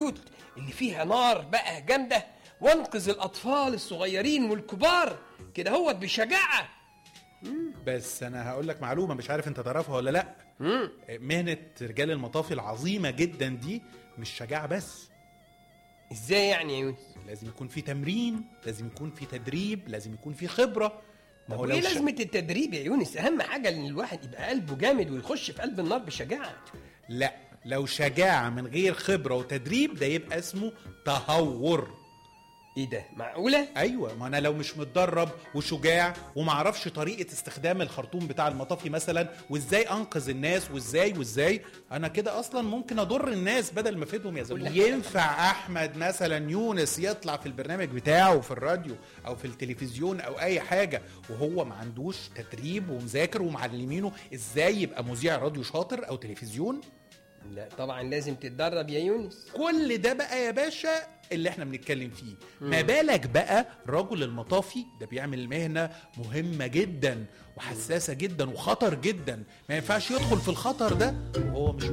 الكتكوت اللي فيها نار بقى جامده وانقذ الاطفال الصغيرين والكبار كده هو بشجاعه بس انا هقول لك معلومه مش عارف انت تعرفها ولا لا مم. مهنه رجال المطافي العظيمه جدا دي مش شجاعه بس ازاي يعني يا يونس لازم يكون في تمرين لازم يكون في تدريب لازم يكون في خبره ما طب هو وايه لو ش- لازمه التدريب يا يونس اهم حاجه ان الواحد يبقى قلبه جامد ويخش في قلب النار بشجاعه لا لو شجاعه من غير خبره وتدريب ده يبقى اسمه تهور ايه ده معقوله ايوه ما انا لو مش متدرب وشجاع وما اعرفش طريقه استخدام الخرطوم بتاع المطافي مثلا وازاي انقذ الناس وازاي وازاي انا كده اصلا ممكن اضر الناس بدل ما افيدهم يا زلمه كل حاجة. ينفع احمد مثلا يونس يطلع في البرنامج بتاعه في الراديو او في التلفزيون او اي حاجه وهو ما عندوش تدريب ومذاكر ومعلمينه ازاي يبقى مذيع راديو شاطر او تلفزيون لا طبعا لازم تتدرب يا يونس كل ده بقى يا باشا اللي احنا بنتكلم فيه ما بالك بقى رجل المطافي ده بيعمل مهنة مهمة جدا وحساسة جدا وخطر جدا ما ينفعش يدخل في الخطر ده وهو مش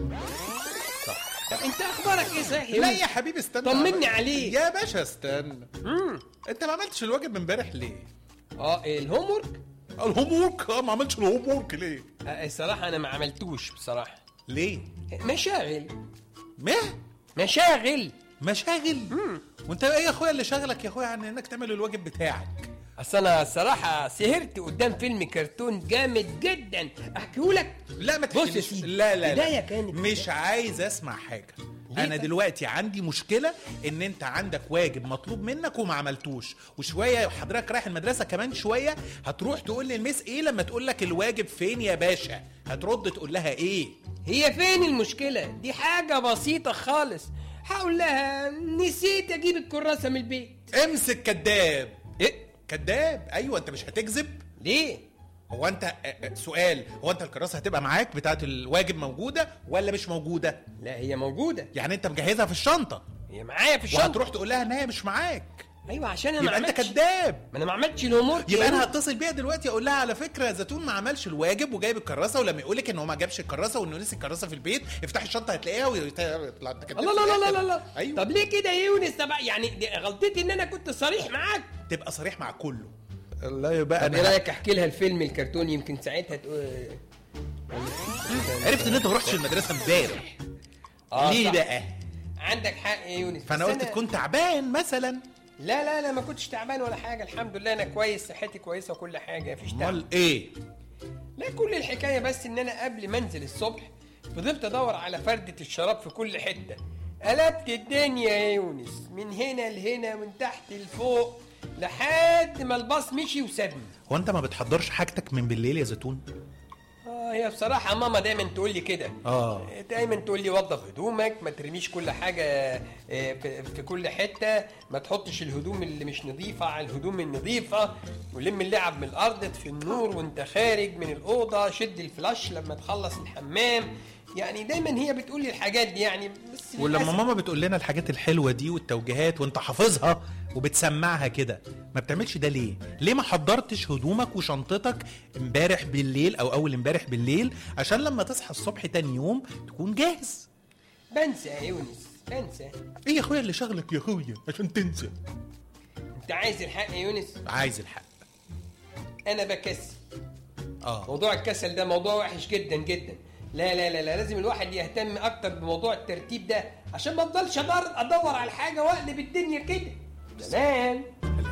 صح طب انت اخبارك ايه صحيح يا لا يونس يا حبيبي استنى طمني عليك. يا باشا استنى مم. انت ما عملتش الواجب من امبارح ليه اه إيه الهوم ورك الهوم ورك اه ما عملتش الهوم ورك ليه آه، الصراحه انا ما عملتوش بصراحه ليه مشاغل ما مشاغل مشاغل وانت ايه يا اخويا اللي شغلك يا اخويا عن انك تعمل الواجب بتاعك اصل انا الصراحه سهرت قدام فيلم كرتون جامد جدا احكيهولك لا ما بص يا تحكيليش سيدي، لا لا بداية لا كانت مش كده. عايز اسمع حاجه ليه انا بقى؟ دلوقتي عندي مشكله ان انت عندك واجب مطلوب منك وما عملتوش وشويه حضرتك رايح المدرسه كمان شويه هتروح تقول للميس ايه لما تقول لك الواجب فين يا باشا هترد تقول لها ايه هي فين المشكله دي حاجه بسيطه خالص هقول لها نسيت اجيب الكراسه من البيت امسك كذاب ايه كذاب ايوه انت مش هتكذب ليه هو انت آه، آه، سؤال هو انت الكراسه هتبقى معاك بتاعت الواجب موجوده ولا مش موجوده لا هي موجوده يعني انت مجهزها في الشنطه هي معايا في الشنطه وهتروح تقول لها ان هي مش معاك ايوه عشان انا ما يبقى انت عملتش كذاب ما انا ما عملتش الهوم ورك يبقى يا انا يونس. هتصل بيها دلوقتي اقول لها على فكره زيتون ما عملش الواجب وجايب الكراسه ولما يقول لك ان هو ما جابش الكراسه وانه نسي الكراسه في البيت افتحي الشنطه هتلاقيها ويطلع انت كداب الله لا لا في لا الآخر. لا لا ايوه طب ليه كده يا يونس طب يعني دي غلطتي ان انا كنت صريح معاك تبقى صريح مع كله الله يبقى طب ايه رايك احكي لها الفيلم الكرتون يمكن ساعتها تقول عرفت ان انت ما رحتش المدرسه امبارح آه، ليه صح. بقى عندك حق يا يونس فانا بس قلت تكون تعبان مثلا لا لا لا ما كنتش تعبان ولا حاجه الحمد لله انا كويس صحتي كويسه وكل حاجه مفيش تعب امال ايه لا كل الحكايه بس ان انا قبل ما انزل الصبح فضلت ادور على فردة الشراب في كل حته قلبت الدنيا يا يونس من هنا لهنا من تحت لفوق لحد ما الباص مشي وسابني هو انت ما بتحضرش حاجتك من بالليل يا زيتون اه هي بصراحة ماما دايما تقول لي كده آه. دايما تقول لي وظف هدومك ما ترميش كل حاجة آه، في في كل حتة ما تحطش الهدوم اللي مش نظيفة على الهدوم النظيفة ولم اللعب من الأرض في النور وانت خارج من الأوضة شد الفلاش لما تخلص الحمام يعني دايما هي بتقول لي الحاجات دي يعني بس ولما للأسف ماما بتقول لنا الحاجات الحلوه دي والتوجيهات وانت حافظها وبتسمعها كده ما بتعملش ده ليه ليه ما حضرتش هدومك وشنطتك امبارح بالليل او اول امبارح بالليل عشان لما تصحى الصبح تاني يوم تكون جاهز بنسى يا يونس بنسى ايه يا اخويا اللي شغلك يا اخويا عشان تنسى انت عايز الحق يا يونس عايز الحق انا بكسل اه موضوع الكسل ده موضوع وحش جدا جدا لا لا لا لا لازم الواحد يهتم اكتر بموضوع الترتيب ده عشان ما افضلش أدور, ادور على الحاجه واقلب الدنيا كده تمام